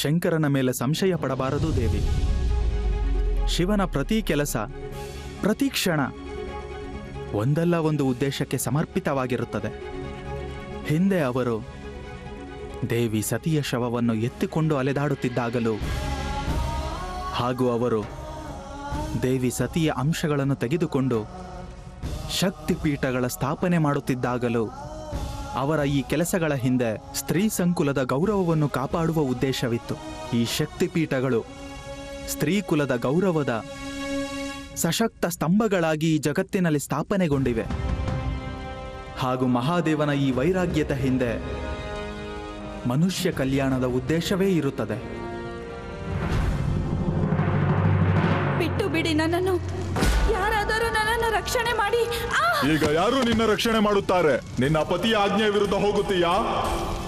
ಶಂಕರನ ಮೇಲೆ ಸಂಶಯ ಪಡಬಾರದು ದೇವಿ ಶಿವನ ಪ್ರತಿ ಕೆಲಸ ಪ್ರತಿ ಕ್ಷಣ ಒಂದಲ್ಲ ಒಂದು ಉದ್ದೇಶಕ್ಕೆ ಸಮರ್ಪಿತವಾಗಿರುತ್ತದೆ ಹಿಂದೆ ಅವರು ದೇವಿ ಸತಿಯ ಶವವನ್ನು ಎತ್ತಿಕೊಂಡು ಅಲೆದಾಡುತ್ತಿದ್ದಾಗಲೂ ಹಾಗೂ ಅವರು ದೇವಿ ಸತಿಯ ಅಂಶಗಳನ್ನು ತೆಗೆದುಕೊಂಡು ಶಕ್ತಿಪೀಠಗಳ ಸ್ಥಾಪನೆ ಮಾಡುತ್ತಿದ್ದಾಗಲೂ ಅವರ ಈ ಕೆಲಸಗಳ ಹಿಂದೆ ಸ್ತ್ರೀ ಸಂಕುಲದ ಗೌರವವನ್ನು ಕಾಪಾಡುವ ಉದ್ದೇಶವಿತ್ತು ಈ ಶಕ್ತಿಪೀಠಗಳು ಸ್ತ್ರೀ ಕುಲದ ಗೌರವದ ಸಶಕ್ತ ಸ್ತಂಭಗಳಾಗಿ ಈ ಜಗತ್ತಿನಲ್ಲಿ ಸ್ಥಾಪನೆಗೊಂಡಿವೆ ಹಾಗೂ ಮಹಾದೇವನ ಈ ವೈರಾಗ್ಯದ ಹಿಂದೆ ಮನುಷ್ಯ ಕಲ್ಯಾಣದ ಉದ್ದೇಶವೇ ಇರುತ್ತದೆ ಬಿಟ್ಟು ಬಿಡಿ ನನ್ನನ್ನು ಯಾರಾದರೂ ನನ್ನನ್ನು ರಕ್ಷಣೆ ಮಾಡಿ ಆ ಈಗ ಯಾರು ನಿನ್ನ ರಕ್ಷಣೆ ಮಾಡುತ್ತಾರೆ ನಿನ್ನ ಪತಿಯ ಆಜ್ಞೆಯ ವಿರುದ್ಧ ಹೋಗುತ್ತೀಯಾ